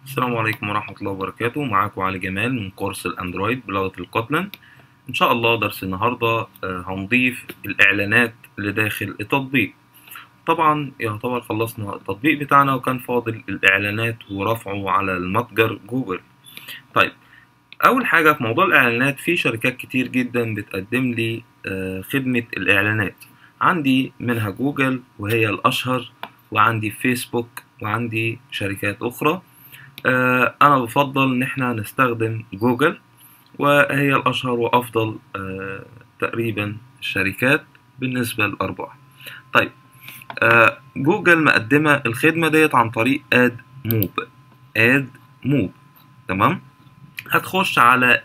السلام عليكم ورحمة الله وبركاته معاكم علي جمال من كورس الأندرويد بلغة الكوتلان إن شاء الله درس النهاردة آه، هنضيف الإعلانات لداخل التطبيق طبعا يعتبر خلصنا التطبيق بتاعنا وكان فاضل الإعلانات ورفعه على المتجر جوجل طيب أول حاجة في موضوع الإعلانات في شركات كتير جدا بتقدم لي آه، خدمة الإعلانات عندي منها جوجل وهي الأشهر وعندي فيسبوك وعندي شركات أخرى آه، أنا بفضل إن إحنا نستخدم جوجل وهي الأشهر وأفضل آه، تقريبا الشركات بالنسبة للأرباح طيب آه، جوجل مقدمة الخدمة ديت عن طريق اد موب اد موب تمام هتخش على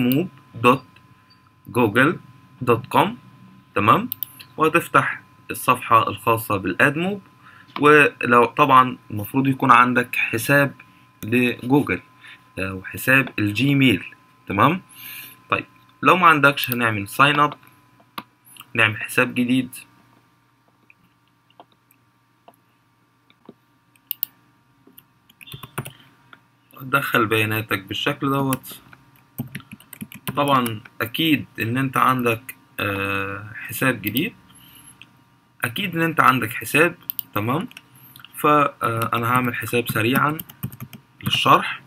admove.google.com تمام وهتفتح الصفحة الخاصة بالادموب ولو طبعا المفروض يكون عندك حساب لجوجل او حساب الجيميل تمام طيب لو ما عندكش هنعمل ساين اب نعمل حساب جديد تدخل بياناتك بالشكل دوت طبعا اكيد ان انت عندك آه، حساب جديد اكيد ان انت عندك حساب تمام فانا هعمل حساب سريعا للشرح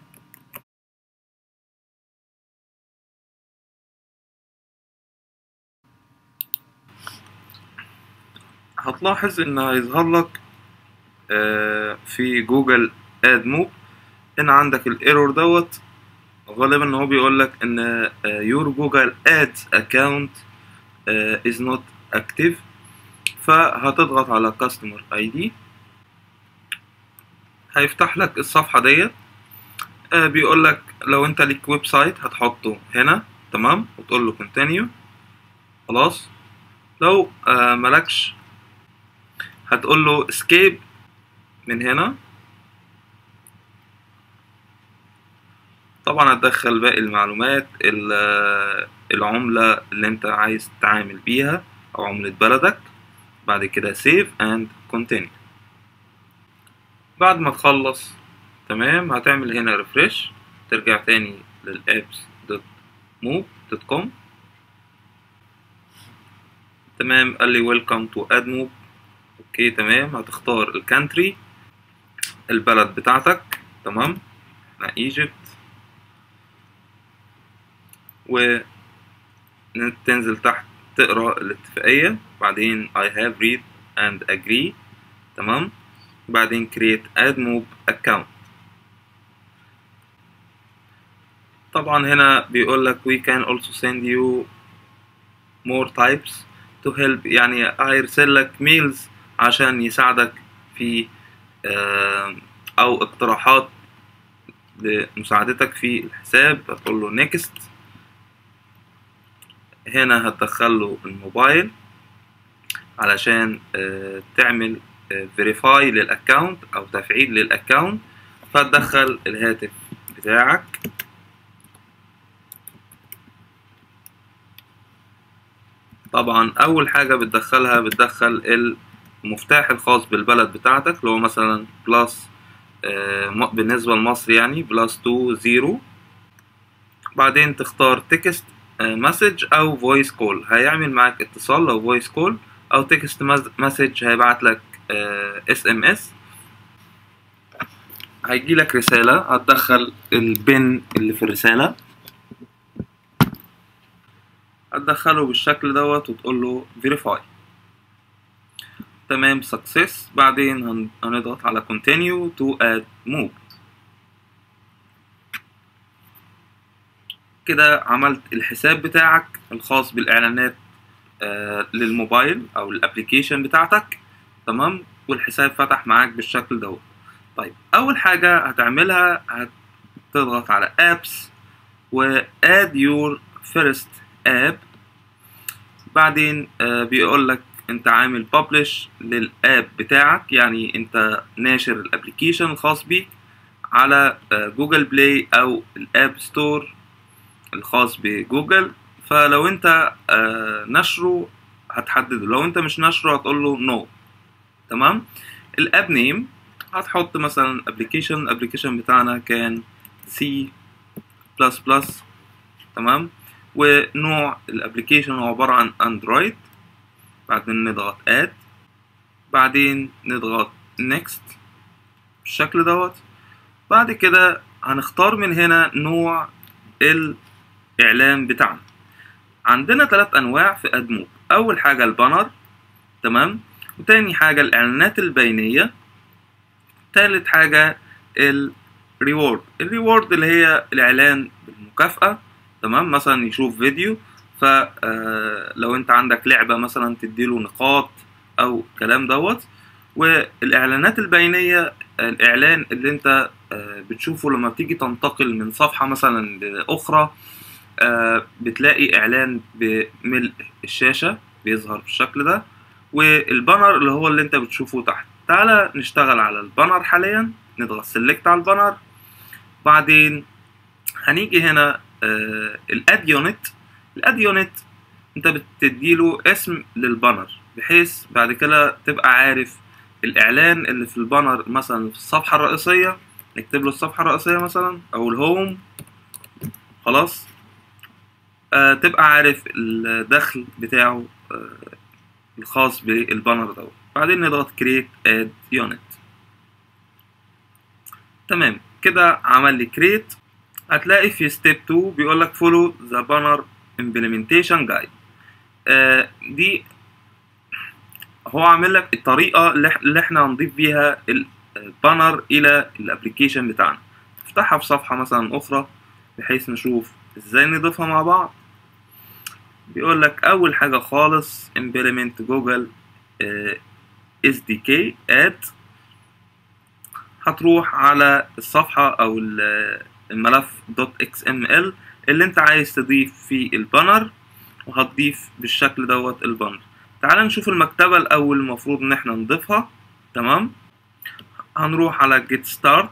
هتلاحظ ان هيظهر لك آه، في جوجل اد موب ان عندك الايرور دوت غالبا ان هو بيقول لك ان يور جوجل ادز اكونت از نوت اكتيف فهتضغط على كاستمر اي دي هيفتح لك الصفحه ديت آه، بيقول لك لو انت ليك ويب سايت هتحطه هنا تمام وتقول له كونتينيو خلاص لو آه، ملكش هتقول له اسكيب من هنا طبعا هتدخل باقي المعلومات ال- العملة اللي انت عايز تتعامل بيها او عملة بلدك بعد كده save and continue بعد ما تخلص تمام هتعمل هنا ريفرش ترجع تاني للابس دوت موف دوت كوم تمام قال لي ويلكم تو اد موف اوكي تمام هتختار الكانتري البلد بتاعتك تمام انا ايجيبت وتنزل تحت تقرا الاتفاقية بعدين I have read and agree تمام بعدين create admob account طبعا هنا بيقول لك we can also send you more types to help يعني هيرسل لك ميلز عشان يساعدك في آه، او اقتراحات لمساعدتك في الحساب هتقول له next هنا هتدخل له الموبايل علشان آه، تعمل فيريفاي للاكونت او تفعيل للاكونت فتدخل الهاتف بتاعك طبعا اول حاجه بتدخلها بتدخل المفتاح الخاص بالبلد بتاعتك اللي هو مثلا بلس آه، م- بالنسبه لمصر يعني بلس 2 0 بعدين تختار تكست مسج او فويس كول هيعمل معاك اتصال لو فويس كول او تكست مسج هيبعت لك اس ام اس هيجي لك رسالة هتدخل البن اللي في الرسالة هتدخله بالشكل دوت وتقول له verify تمام success بعدين هن- هنضغط على continue to add move كده عملت الحساب بتاعك الخاص بالإعلانات آه، للموبايل أو الأبليكيشن بتاعتك تمام والحساب فتح معاك بالشكل دوت طيب أول حاجة هتعملها هتضغط على apps و add your first app بعدين آه، بيقول لك انت عامل publish للاب بتاعك يعني انت ناشر الابليكيشن الخاص بيك على آه، جوجل بلاي او الاب ستور الخاص بجوجل فلو انت آه، نشره هتحدده لو انت مش نشره هتقول له نو تمام الاب نيم هتحط مثلا ابلكيشن الابلكيشن بتاعنا كان سي بلس بلس تمام ونوع الابلكيشن هو عبارة عن اندرويد بعدين نضغط اد بعدين نضغط next بالشكل دوت بعد كده هنختار من هنا نوع الاعلان بتاعنا عندنا ثلاث انواع في ادموب اول حاجة البانر تمام وتاني حاجة الاعلانات البينية تالت حاجة الريورد الريورد اللي هي الاعلان بالمكافأة تمام مثلا يشوف فيديو فلو انت عندك لعبة مثلا تديله نقاط او كلام دوت والاعلانات البينية الاعلان اللي انت بتشوفه لما بتيجي تنتقل من صفحة مثلا لاخرى بتلاقي اعلان بملء الشاشة بيظهر بالشكل ده والبانر اللي هو اللي انت بتشوفه تحت تعالى نشتغل على البانر حاليا نضغط سيلكت على البانر بعدين هنيجي هنا الاد يونت الاد يونت انت بتديله اسم للبانر بحيث بعد كده تبقى عارف الاعلان اللي في البانر مثلا في الصفحه الرئيسيه نكتب له الصفحه الرئيسيه مثلا او الهوم خلاص آه تبقى عارف الدخل بتاعه آه الخاص بالبانر دوت بعدين نضغط create add unit تمام كده عمل لي create هتلاقي في ستيب 2 بيقول لك follow the banner implementation guide آه دي هو عامل لك الطريقة اللي احنا هنضيف بيها البانر إلى الابليكيشن بتاعنا نفتحها في صفحة مثلا أخرى بحيث نشوف ازاي نضيفها مع بعض بيقول لك أول حاجة خالص implement جوجل آه SDK add هتروح على الصفحة أو الملف .xml اللي انت عايز تضيف فيه البانر وهتضيف بالشكل دوت البانر تعال نشوف المكتبة الأول المفروض إن احنا نضيفها تمام هنروح على get start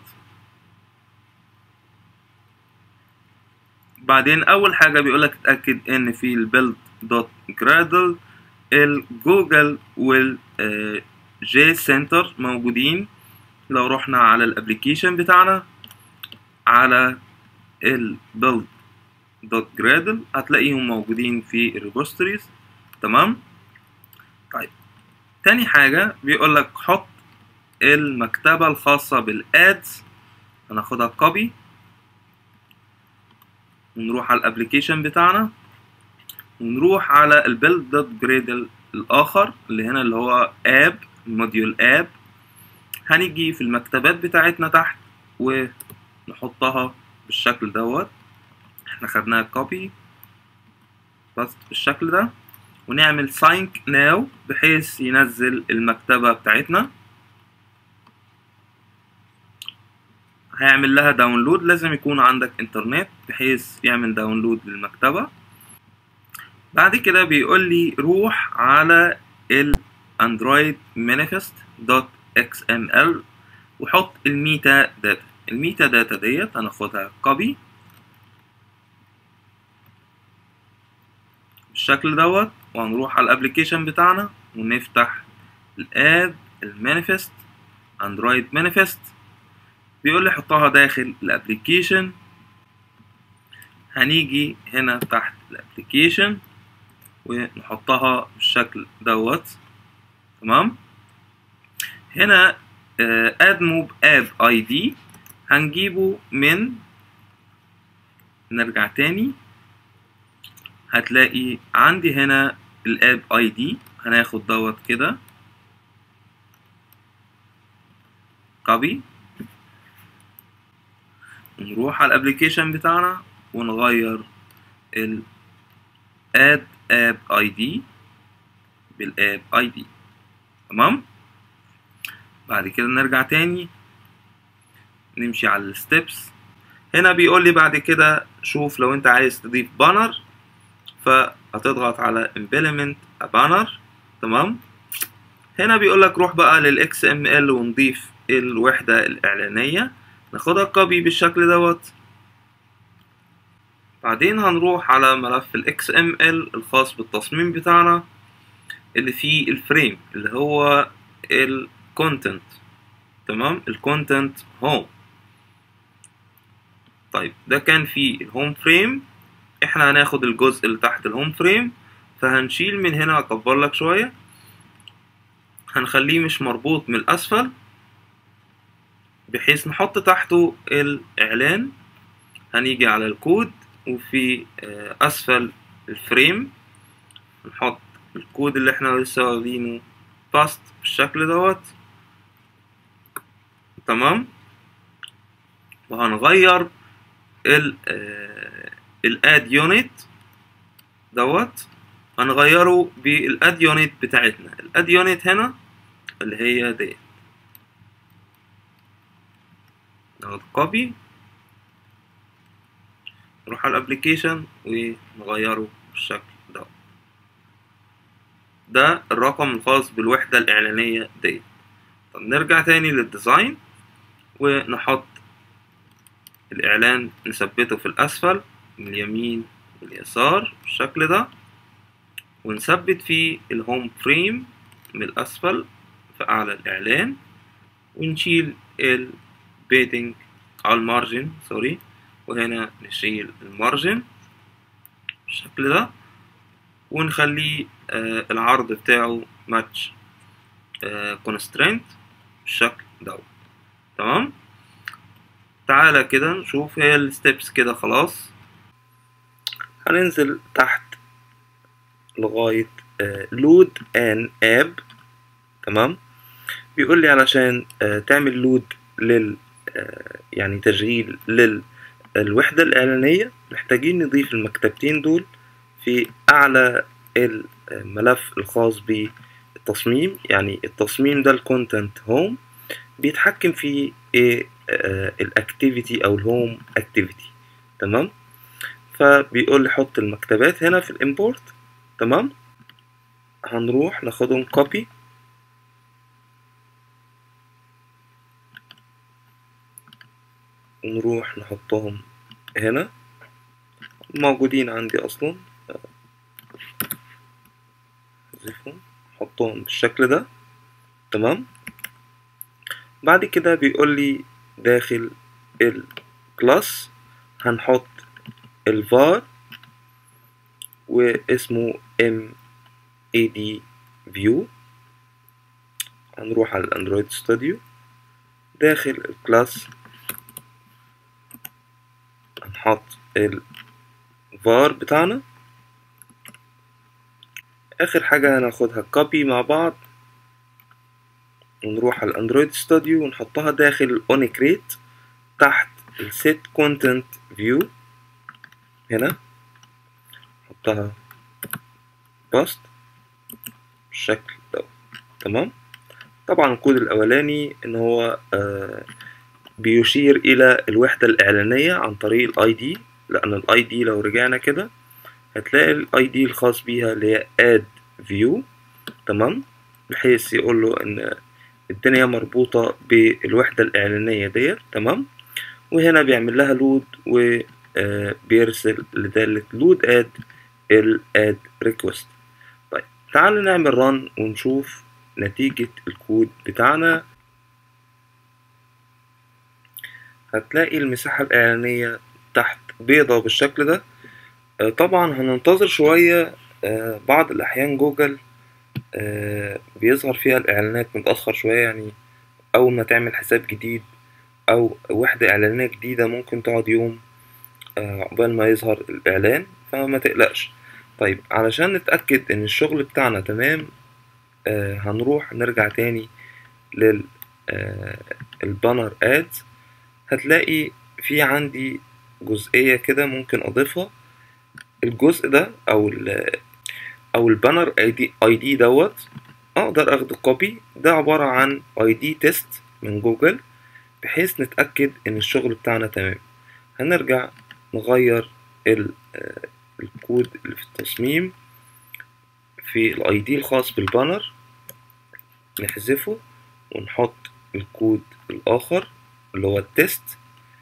بعدين أول حاجة بيقولك اتأكد إن في البيلد دوت جرادل الجوجل والجي سنتر موجودين لو رحنا على الابليكيشن بتاعنا على البيلد دوت جرادل هتلاقيهم موجودين في الريبوستريز تمام طيب تاني حاجة بيقول لك حط المكتبة الخاصة بالادز هناخدها كوبي ونروح على الابليكيشن بتاعنا ونروح على البيلد دوت جرادل الاخر اللي هنا اللي هو اب موديول اب هنيجي في المكتبات بتاعتنا تحت ونحطها بالشكل دوت احنا خدناها كوبي بس بالشكل ده ونعمل ساينك ناو بحيث ينزل المكتبة بتاعتنا هيعمل لها داونلود لازم يكون عندك انترنت بحيث يعمل داونلود للمكتبة بعد كده بيقول لي روح على الاندرويد مانيفست دوت اكس ام ال وحط الميتا داتا الميتا داتا ديت هناخدها كوبي بالشكل دوت وهنروح على الابليكيشن بتاعنا ونفتح الاد المانيفست اندرويد مانيفست بيقول لي حطها داخل الابليكيشن هنيجي هنا تحت الابليكيشن ونحطها بالشكل دوت تمام هنا اد موب اب اي دي هنجيبه من نرجع تاني هتلاقي عندي هنا الاب اي دي هناخد دوت كده كوبي نروح على الابليكيشن بتاعنا ونغير ال add app id بالاب اي دي تمام بعد كده نرجع تاني نمشي على الستبس هنا بيقول لي بعد كده شوف لو انت عايز تضيف بانر فهتضغط على implement a banner تمام هنا بيقول لك روح بقى لل XML ونضيف الوحدة الإعلانية ناخدها كوبي بالشكل دوت بعدين هنروح على ملف ال XML الخاص بالتصميم بتاعنا اللي فيه الفريم اللي هو ال content تمام الكونتنت هوم طيب ده كان في الهوم فريم احنا هناخد الجزء اللي تحت الهوم فريم فهنشيل من هنا اكبر لك شوية هنخليه مش مربوط من الاسفل بحيث نحط تحته الاعلان هنيجي على الكود وفي اسفل الفريم نحط الكود اللي احنا لسه واخدينه باست بالشكل دوت تمام وهنغير ال الاد يونت دوت هنغيره بالاد يونت بتاعتنا الاد يونت هنا اللي هي ديت ناخد كوبي نروح على الابليكيشن ونغيره بالشكل ده ده الرقم الخاص بالوحدة الإعلانية ديت طب نرجع تاني للديزاين ونحط الإعلان نثبته في الأسفل من اليمين واليسار بالشكل ده ونثبت فيه الهوم فريم من الأسفل في أعلى الإعلان ونشيل البيدنج على المارجن سوري وهنا نشيل المارجن بالشكل ده ونخليه آه العرض بتاعه ماتش كونسترينت بالشكل دوت تمام تعالى كده نشوف هي الستبس كده خلاص هننزل تحت لغاية لود ان اب تمام بيقول لي علشان آه تعمل لود لل آه يعني تشغيل للوحدة الإعلانية محتاجين نضيف المكتبتين دول في أعلى الملف الخاص بالتصميم يعني التصميم ده الكونتنت هوم بيتحكم في ايه الاكتيفيتي او الهوم اكتيفيتي تمام فبيقول لي حط المكتبات هنا في الامبورت تمام هنروح ناخدهم كوبي ونروح نحطهم هنا موجودين عندي اصلا احذفهم احطهم بالشكل ده تمام بعد كده بيقول لي داخل الكلاس هنحط الفار واسمه ام اي دي فيو هنروح على الاندرويد ستوديو داخل الكلاس هنحط الفار بتاعنا اخر حاجة هناخدها كوبي مع بعض ونروح على الاندرويد ستوديو ونحطها داخل الاونيكريت تحت السيت كونتنت فيو هنا نحطها باست بالشكل ده تمام طبعا الكود الاولاني ان هو آه بيشير الى الوحدة الاعلانية عن طريق الاي دي لان الاي دي لو رجعنا كده هتلاقي الاي دي الخاص بيها اللي هي اد فيو تمام بحيث يقول له ان الدنيا مربوطة بالوحدة الإعلانية ديت تمام وهنا بيعمل لها لود وبيرسل لدالة لود اد الاد ريكوست طيب تعالوا نعمل رن ونشوف نتيجة الكود بتاعنا هتلاقي المساحة الإعلانية تحت بيضة بالشكل ده طبعا هننتظر شوية بعض الأحيان جوجل بيظهر فيها الإعلانات متأخر شوية يعني أول ما تعمل حساب جديد أو وحدة إعلانية جديدة ممكن تقعد يوم عقبال ما يظهر الإعلان فما تقلقش طيب علشان نتأكد إن الشغل بتاعنا تمام هنروح نرجع تاني لل البانر اد هتلاقي في عندي جزئية كده ممكن أضيفها الجزء ده أو ال او البانر اي دي اي دي دوت اقدر اخد كوبي ده عبارة عن اي دي تيست من جوجل بحيث نتأكد ان الشغل بتاعنا تمام هنرجع نغير الكود اللي في التصميم في الاي دي الخاص بالبانر نحذفه ونحط الكود الاخر اللي هو التيست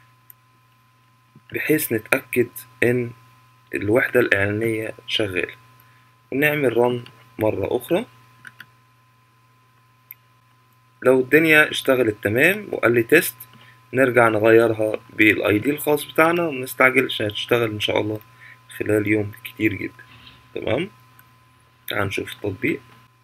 بحيث نتأكد ان الوحدة الإعلانية شغالة ونعمل رن مرة أخرى لو الدنيا اشتغلت تمام وقال لي تيست نرجع نغيرها بالاي دي الخاص بتاعنا ومنستعجلش هتشتغل ان شاء الله خلال يوم كتير جدا تمام تعال نشوف التطبيق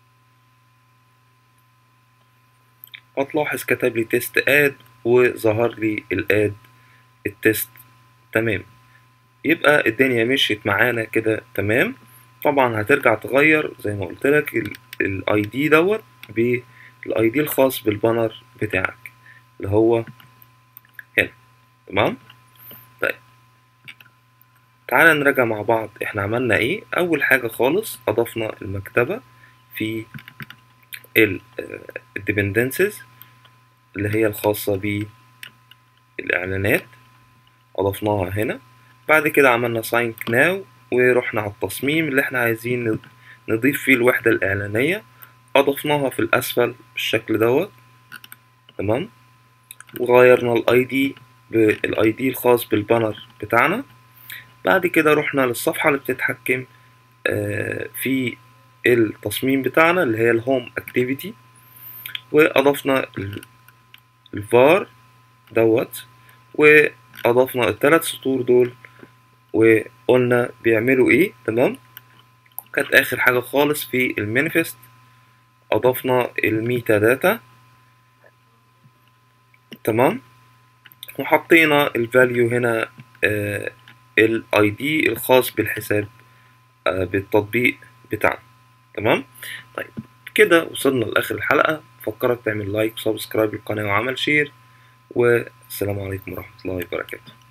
هتلاحظ كتب لي تيست اد وظهر لي الاد التيست تمام يبقى الدنيا مشيت معانا كده تمام طبعا هترجع تغير زي ما قلت لك الاي دي دوت بالاي دي الخاص بالبانر بتاعك اللي هو هنا تمام طيب تعالى نراجع مع بعض احنا عملنا ايه اول حاجة خالص اضفنا المكتبة في الديبندنسز اللي هي الخاصة بالإعلانات أضفناها هنا بعد كده عملنا ساين ناو ورحنا على التصميم اللي احنا عايزين نضيف فيه الوحدة الإعلانية أضفناها في الأسفل بالشكل دوت تمام وغيرنا الاي دي بالاي دي الخاص بالبانر بتاعنا بعد كده رحنا للصفحة اللي بتتحكم في التصميم بتاعنا اللي هي الهوم اكتيفيتي واضفنا الفار دوت واضفنا الثلاث سطور دول وقلنا بيعملوا ايه تمام كانت اخر حاجه خالص في المانيفست اضفنا الميتا داتا تمام وحطينا الفاليو هنا الاي دي الخاص بالحساب آه بالتطبيق بتاعنا تمام طيب كده وصلنا لاخر الحلقه فكرك تعمل لايك وسبسكرايب للقناه وعمل شير والسلام عليكم ورحمه الله وبركاته